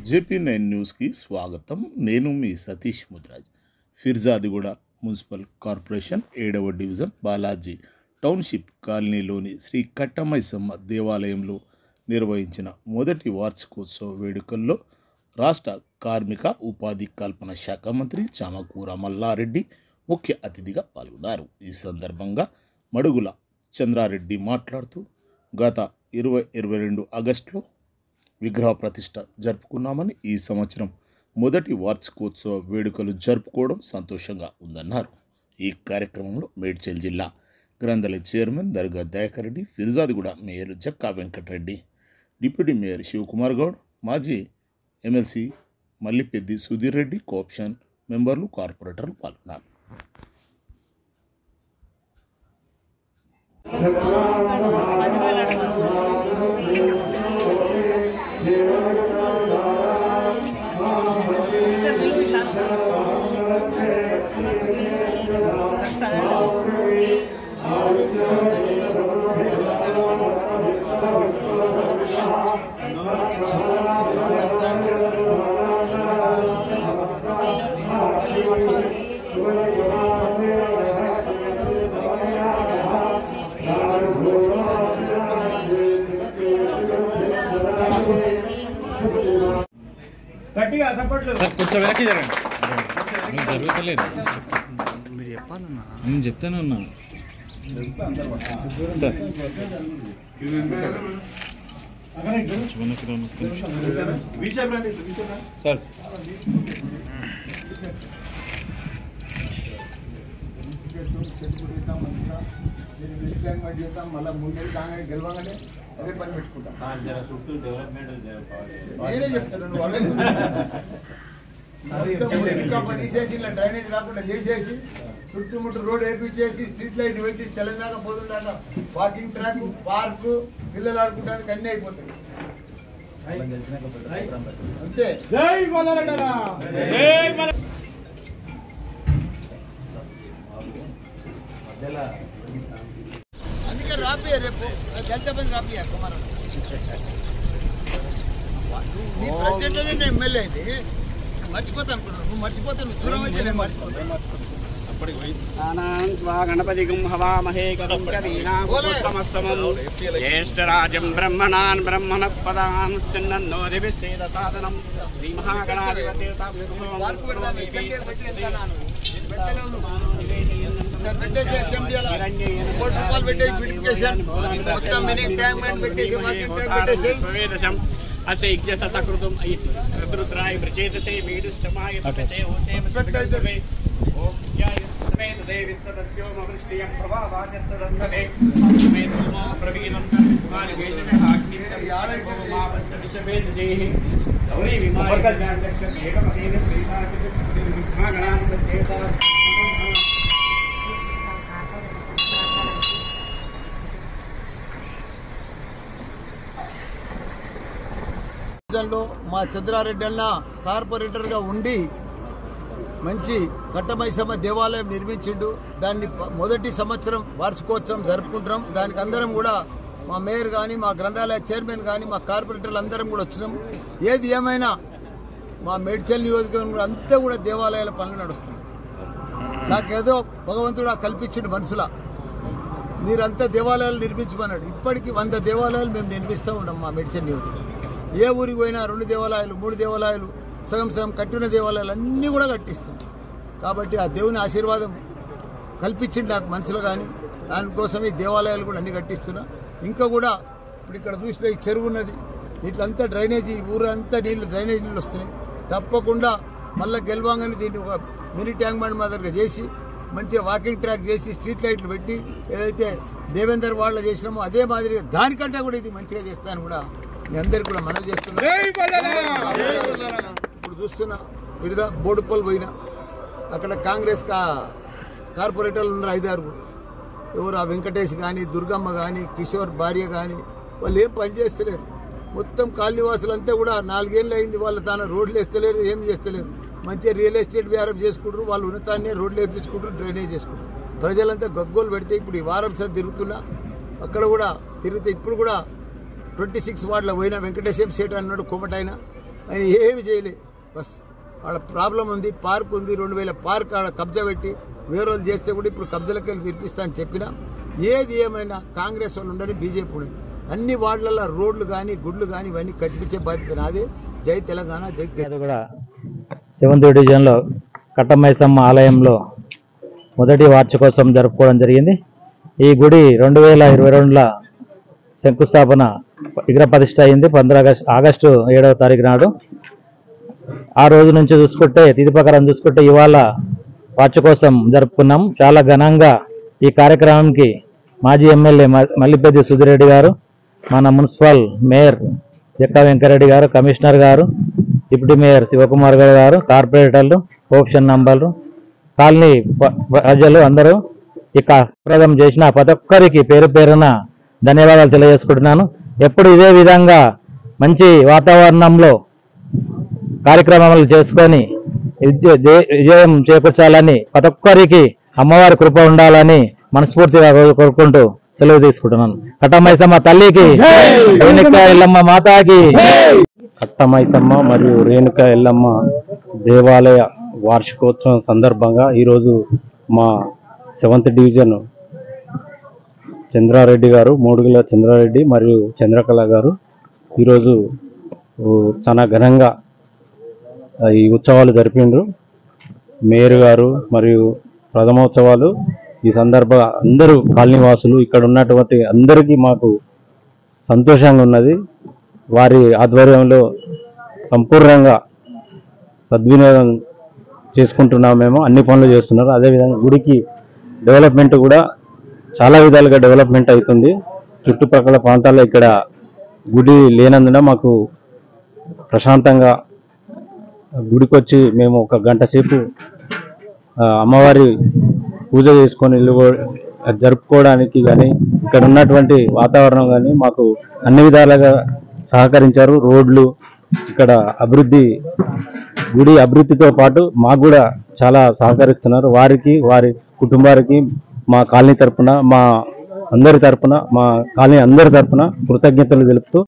JP nine న్యూస్కి స్వాగతం నేను మీ సతీష్ ముద్రాజ్ ఫిర్జాదిగూడ మున్సిపల్ కార్పొరేషన్ ఏడవ డివిజన్ బాలాజీ టౌన్షిప్ కాలనీలోని శ్రీ కట్టమైసమ్మ దేవాలయంలో నిర్వహించిన మొదటి వార్షికోత్సవ వేడుకల్లో రాష్ట్ర కార్మిక ఉపాధి కల్పన శాఖ మంత్రి చామకూర మల్లారెడ్డి ముఖ్య అతిథిగా పాల్గొన్నారు ఈ సందర్భంగా మడుగుల చంద్రారెడ్డి మాట్లాడుతూ గత ఇరవై ఇరవై రెండు ఆగస్టులో విగ్రహ ప్రతిష్ట జరుపుకున్నామని ఈ సంవత్సరం మొదటి వార్షికోత్సవ వేడుకలు జరుపుకోవడం సంతోషంగా ఉందన్నారు ఈ కార్యక్రమంలో మేడ్చల్ జిల్లా గ్రంథాలయ chairman Darga Dayakar Reddy Peerzadiguda mayor Jakka Venkatareddy deputy mayor Shivakumar Goud మాజీ ఎమ్మెల్సీ మల్లిపెద్ది సుధీర్ రెడ్డి కోఆప్షన్ మెంబర్లు కార్పొరేటర్లు పాల్గొన్నారు గట్టిగా సపోర్ట్లు కొంచెం వెనక్కి జరగండి నువ్వు జరుగుతలేదు మీరు చెప్పాలన్నా నేను చెప్తానే ఉన్నాను సార్ కొంచెం వెనక్కి రండి, కొంచెం. సార్ మళ్ళీ ముందు కాగానే గెలవగానే అదే పని పెట్టుకుంటాం నేనే చెప్తాను నువ్వు అడగకు. మొత్తం ఇంకా పని చేసి ఇలా డ్రైనేజ్ రాకుండా చేసేసి చుట్టుముట్టు రోడ్ వేపించేసి స్ట్రీట్ లైట్ పెట్టి తెలంగాణ పోతుందాకా వాకింగ్ ట్రాక్ పార్క్ పిల్లలు ఆడుకోవడానికి అన్ని అయిపోతాయి అంతే జై మల్లరెడ్డరా అందుకే రాపియ రేపు దళిత బంధు రాపియ కుమారం నీ ప్రెసిడెంట్ నేను ఎమ్మెల్యే అయితే మర్చిపోతాను అనుకున్నాను నువ్వు మర్చిపోతాను దూరం అయితే నేను మర్చిపోతాను గణపతి హవామహే కదం సమస్తమం జ్యేష్ఠరాజం బ్రహ్మణాన్ బ్రహ్మణ పదాన్ చిన్నో దివిసేద సాధనం శ్రీ మార్పు పెడదాం ఈ చెండు పెట్టలేదు కదా నాన్న. నేను పెట్టలే ఉన్నాను. పెట్టేసి చెండియాల. కోటి రూపాయలు పెట్టేసి బ్యూటిఫికేషన్ మొత్తం మినీ ట్యాంక్ మ్యాన్ పెట్టేసి వాకింగ్ ట్రాక్ పెట్టేసి అసే ఇజ్జస సకృతం రుద్రాయ ప్రచేతసే మీడుష్టమాయ ప్రచే ఓచే Perfect అయితే. ఓం ధ్యాయ సర్వేద దేవి సదస్యో మవృష్టియం ప్రభావాజస్య దంధనే మే ధూమో ప్రవీణం స్మాని వేదమే అగ్నిం యాడైతే మాపస్య విషవేద జేహి గౌరీ విమాయ కళ్యాణలక్ష్యం ఏకమదేన శ్రీనాచిత శక్తి విఘ్నాగణాన్ ప్రచేత లో మా చంద్రారెడ్డి అన్న కార్పొరేటర్గా ఉండి మంచి కట్టమైసమ్మ దేవాలయం నిర్మించిండు దాన్ని ప- మొదటి సంవత్సరం వార్షికోత్సవం జరుపుకుంటున్నాం దానికి అందరం కూడా మా మేయర్ కానీ మా గ్రంథాలయ చైర్మన్ కానీ మా కార్పొరేటర్లు అందరం కూడా వచ్చినాం ఏది ఏమైనా మా మేడ్చల్ నియోజకవర్గం అంతా కూడా దేవాలయాల పనులు నడుస్తున్నాయి నాకేదో భగవంతుడు ఆ కల్పించిండు మనసులా మీరంతా దేవాలయాలు నిర్మించమన్నాడు ఇప్పటికీ వంద దేవాలయాలు మేము నిర్మిస్తూ ఉన్నాం మా మెడిసిన్ నియోజకవర్గం ఏ ఊరికి పోయినా రెండు దేవాలయాలు మూడు దేవాలయాలు సగం సగం కట్టిన దేవాలయాలు అన్నీ కూడా కట్టిస్తున్నాం కాబట్టి ఆ దేవుని ఆశీర్వాదం కల్పించింది నాకు మనసులో కానీ దానికోసం ఈ దేవాలయాలు కూడా అన్ని కట్టిస్తున్నా ఇంకా కూడా ఇప్పుడు ఇక్కడ చూసిన ఈ చెరువు ఉన్నది ఇట్లంతా డ్రైనేజీ ఈ ఊరంతా నీళ్ళు డ్రైనేజ్ నీళ్ళు వస్తున్నాయి తప్పకుండా మళ్ళీ గెలవంగానే దీన్ని ఒక మినీ ట్యాంక్ బండ్ మాదిరిగా చేసి మంచిగా వాకింగ్ ట్రాక్ చేసి స్ట్రీట్ లైట్లు పెట్టి ఏదైతే దేవేందర్ వాళ్ళ చేసినామో అదే మాదిరిగా దానికంటే కూడా ఇది మంచిగా చేస్తాను కూడా మీ అందరికి కూడా మనవి చేస్తున్నా ఇప్పుడు చూస్తున్నా విడిదా బోడుపల్లి పోయినా అక్కడ కాంగ్రెస్ కా కార్పొరేటర్లు ఉన్నారు ఐదారు ఎవరు ఆ వెంకటేష్ కానీ దుర్గమ్మ కానీ కిషోర్ భార్య కానీ వాళ్ళు ఏం పని చేస్తలేరు మొత్తం కాలనీవాసులంతా కూడా నాలుగేళ్ళు అయింది వాళ్ళు తాను రోడ్లు వేస్తలేరు ఏం చేస్తలేరు మంచిగా రియల్ ఎస్టేట్ వ్యాపారం చేసుకుంటారు వాళ్ళు ఉన్నతాన్ని రోడ్లు వేపించుకుంటారు డ్రైనేజ్ చేసుకుంటారు ప్రజలంతా గగ్గోలు పెడితే ఇప్పుడు ఈ వారం సార్ తిరుగుతున్నా అక్కడ కూడా తిరిగితే ఇప్పుడు కూడా ట్వంటీ సిక్స్ వార్డులో పోయిన వెంకటేశ్వర సేట్ అన్నాడు కోమటైన ఆయన ఏమి చేయలే బస్ వాళ్ళ ప్రాబ్లం ఉంది పార్క్ ఉంది రెండు వేల పార్క్ ఆడ కబ్జా పెట్టి వేరే వాళ్ళు చేస్తే కూడా ఇప్పుడు కబ్జాలకు వెళ్ళి వినిపిస్తా అని చెప్పినా ఏది ఏమైనా కాంగ్రెస్ వాళ్ళు ఉండని బీజేపీ ఉండని అన్ని వార్డులలో రోడ్లు కానీ గుడ్లు కానీ ఇవన్నీ కట్టించే బాధ్యత నాదే జై తెలంగాణ జై కేంద్ర అది కూడా సెవెంత్ డివిజన్లో కట్టమైసమ్మ ఆలయంలో మొదటి వార్షికోత్సవం జరుపుకోవడం జరిగింది ఈ గుడి రెండు వేల ఇరవై రెండులో శంకుస్థాపన విగ్రహ ప్రతిష్ట అయింది పంద్ర ఆగస్టు ఆగస్టు ఏడవ తారీఖు నాడు ఆ రోజు నుంచి చూసుకుంటే తిథి ప్రకారం చూసుకుంటే ఇవాళ వార్షికోత్సవం జరుపుకున్నాం చాలా ఘనంగా ఈ కార్యక్రమానికి మాజీ ఎమ్మెల్యే మ- మల్లిపెద్ది సుధిరెడ్డి గారు మన మున్సిపల్ మేయర్ జక్కా వెంకరెడ్డి గారు కమిషనర్ గారు డిప్యూటీ మేయర్ శివకుమార్ గారు గారు కార్పొరేటర్లు ఆప్షన్ నంబర్లు కాలనీ ప- ప్రజలు అందరూ ఈ ప్రదం చేసిన ప్రతి ఒక్కరికి పేరు పేరున ధన్యవాదాలు తెలియజేసుకుంటున్నాను ఎప్పుడు ఇదే విధంగా మంచి వాతావరణంలో కార్యక్రమాలు చేసుకొని విద్య- జయ- విజయం చేకూర్చాలని ప్రతి ఒక్కరికి అమ్మవారి కృప ఉండాలని మనస్ఫూర్తిగా కో- కోరుకుంటూ సెలవు తీసుకుంటున్నాను కట్టమైసమ్మ తల్లికి రేణుక ఎల్లమ్మ మాతాకి కట్టమైసమ్మ మరియు రేణుక ఎల్లమ్మ దేవాలయ వార్షికోత్సవం సందర్భంగా ఈరోజు మా సెవెంత్ డివిజన్ చంద్రారెడ్డి గారు మూడుగిల చంద్రారెడ్డి మరియు చంద్రకళ గారు ఈరోజు ఊ, చాలా ఘనంగా ఆ, ఈ ఉత్సవాలు జరిపిండ్రు మేయర్ గారు మరియు ప్రథమోత్సవాలు ఈ సందర్భ అందరూ కాలనీవాసులు ఇక్కడ ఉన్నటువంటి అందరికీ మాకు సంతోషంగా ఉన్నది వారి ఆధ్వర్యంలో సంపూర్ణంగా సద్వినియోగం చేసుకుంటున్నాం మేము అన్ని పనులు చేస్తున్నారు అదేవిధంగా గుడికి డెవలప్మెంట్ కూడా చాలా విధాలుగా డెవలప్మెంట్ అవుతుంది చుట్టుపక్కల ప్రాంతాల్లో ఇక్కడ గుడి లేనందున మాకు ప్రశాంతంగా గుడికి వచ్చి మేము ఒక గంట సేపు ఆ, అమ్మవారి పూజ చేసుకొని ఇల్లు జరుపుకోవడానికి కానీ ఇక్కడ ఉన్నటువంటి వాతావరణం కానీ మాకు అన్ని విధాలుగా సహకరించారు రోడ్లు ఇక్కడ అభివృద్ధి గుడి అభివృద్ధితో పాటు మాకు కూడా చాలా సహకరిస్తున్నారు వారికి వారి కుటుంబానికి మా కాలనీ తరపున మా అందరి తరపున మా కాలనీ అందరి తరపున కృతజ్ఞతలు తెలుపుతూ